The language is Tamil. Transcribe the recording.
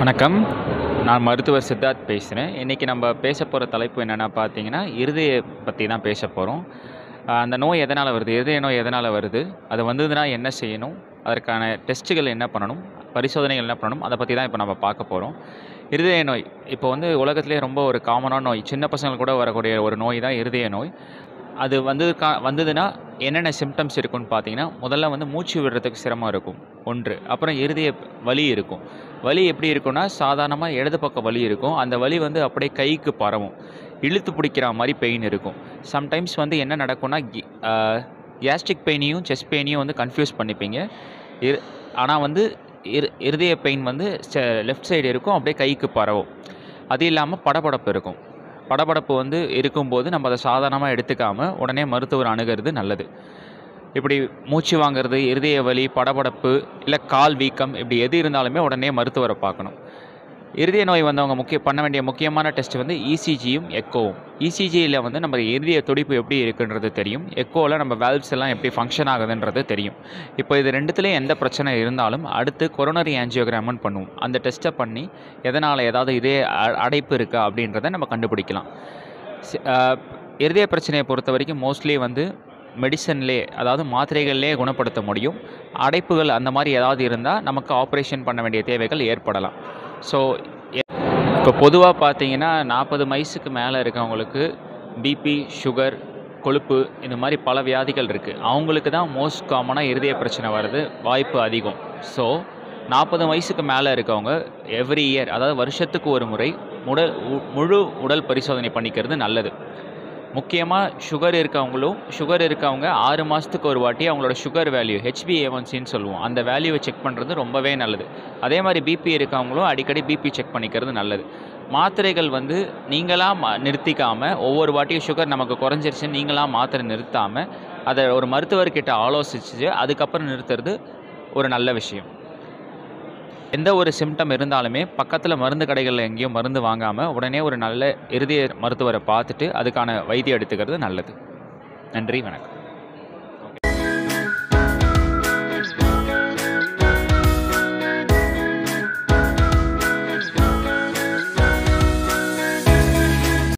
வணக்கம் நான் மருத்துவர் சித்தார்த் பேசுகிறேன் இன்றைக்கி நம்ம பேச போகிற தலைப்பு என்னென்னா பார்த்தீங்கன்னா இருதய பற்றி தான் பேச போகிறோம் அந்த நோய் எதனால் வருது இருதய நோய் எதனால் வருது அது வந்ததுன்னா என்ன செய்யணும் அதற்கான டெஸ்ட்டுகள் என்ன பண்ணணும் பரிசோதனைகள் என்ன பண்ணணும் அதை பற்றி தான் இப்போ நம்ம பார்க்க போகிறோம் இருதய நோய் இப்போ வந்து உலகத்திலே ரொம்ப ஒரு காமனான நோய் சின்ன பசங்களுக்கு கூட வரக்கூடிய ஒரு நோய் தான் இருதய நோய் அது வந்து கா வந்ததுன்னா என்னென்ன சிம்டம்ஸ் இருக்குன்னு பார்த்தீங்கன்னா முதல்ல வந்து மூச்சு விடுறதுக்கு சிரமம் இருக்கும் ஒன்று அப்புறம் இருதய வலி இருக்கும் வலி எப்படி இருக்கும்னா சாதாரணமாக இடது பக்கம் வலி இருக்கும் அந்த வலி வந்து அப்படியே கைக்கு பரவும் இழுத்து பிடிக்கிற மாதிரி பெயின் இருக்கும் சம்டைம்ஸ் வந்து என்ன நடக்கும்னா கேஸ்ட்ரிக் பெயினையும் செஸ்ட் பெயினையும் வந்து கன்ஃபியூஸ் பண்ணிப்பீங்க இரு ஆனால் வந்து இரு இருதய பெயின் வந்து லெஃப்ட் சைடு இருக்கும் அப்படியே கைக்கு பரவும் அது இல்லாமல் படபடப்பு இருக்கும் படபடப்பு வந்து இருக்கும்போது நம்ம அதை சாதாரணமாக எடுத்துக்காமல் உடனே மருத்துவர் அணுகிறது நல்லது இப்படி மூச்சு வாங்குறது இருதய வலி படபடப்பு இல்லை கால் வீக்கம் இப்படி எது இருந்தாலுமே உடனே மருத்துவரை பார்க்கணும் இருதய நோய் வந்தவங்க முக்கிய பண்ண வேண்டிய முக்கியமான டெஸ்ட் வந்து இசிஜியும் எக்கோவும் இசிஜியில் வந்து நம்ம இருதய துடிப்பு எப்படி இருக்குன்றது தெரியும் எக்கோவில் நம்ம வேல்வ்ஸ் எல்லாம் எப்படி ஃபங்க்ஷன் ஆகுதுன்றது தெரியும் இப்போ இது ரெண்டுத்துலேயும் எந்த பிரச்சனை இருந்தாலும் அடுத்து கொரோனரி ஆன்ஜியோகிராமன் பண்ணுவோம் அந்த டெஸ்ட்டை பண்ணி எதனால் ஏதாவது இதே அ- அடைப்பு இருக்கா அப்படின்றத நம்ம கண்டுபிடிக்கலாம் சி- ஆஹ், இருதய பிரச்சனையை பொறுத்த வரைக்கும் மோஸ்ட்லி வந்து மெடிசன்லே அதாவது மாத்திரைகள்லே குணப்படுத்த முடியும் அடைப்புகள் அந்த மாதிரி ஏதாவது இருந்தால் நமக்கு ஆப்ரேஷன் பண்ண வேண்டிய தேவைகள் ஏற்படலாம் ஸோ இப்போ பொதுவாக பார்த்தீங்கன்னா நாற்பது வயசுக்கு மேலே இருக்கவங்களுக்கு பிபி சுகர் கொழுப்பு இந்த மாதிரி பல வியாதிகள் இருக்குது அவங்களுக்கு தான் மோஸ்ட் காமனாக இருதய பிரச்சனை வர்றது வாய்ப்பு அதிகம் ஸோ நாற்பது வயசுக்கு மேலே இருக்கவங்க எவ்ரி இயர் அதாவது வருஷத்துக்கு ஒரு முறை உடல் உ- முழு உடல் பரிசோதனை பண்ணிக்கிறது நல்லது முக்கியமாக சுகர் இருக்கவங்களும் சுகர் இருக்கவங்க ஆறு மாதத்துக்கு ஒரு வாட்டி அவங்களோட சுகர் வேல்யூ ஹெச்பிஏஒன்சின்னு சொல்லுவோம் அந்த வேல்யூவை செக் பண்ணுறது ரொம்பவே நல்லது அதே மாதிரி பிபி இருக்கவங்களும் அடிக்கடி பிபி செக் பண்ணிக்கிறது நல்லது மாத்திரைகள் வந்து நீங்களாக மா நிறுத்திக்காமல் ஒவ்வொரு வாட்டியும் சுகர் நமக்கு குறைஞ்சிருச்சுன்னு நீங்களாக மாத்திரை நிறுத்தாமல் அதை ஒரு மருத்துவர்கிட்ட ஆலோசிச்சு அதுக்கப்புறம் நிறுத்துறது ஒரு நல்ல விஷயம் எந்த ஒரு சிம்டம் இருந்தாலுமே பக்கத்தில் மருந்து கடைகளில் எங்கேயும் மருந்து வாங்காமல் உடனே ஒரு நல்ல இருதய மருத்துவரை பார்த்துட்டு அதுக்கான வைத்தியம் எடுத்துக்கிறது நல்லது நன்றி வணக்கம்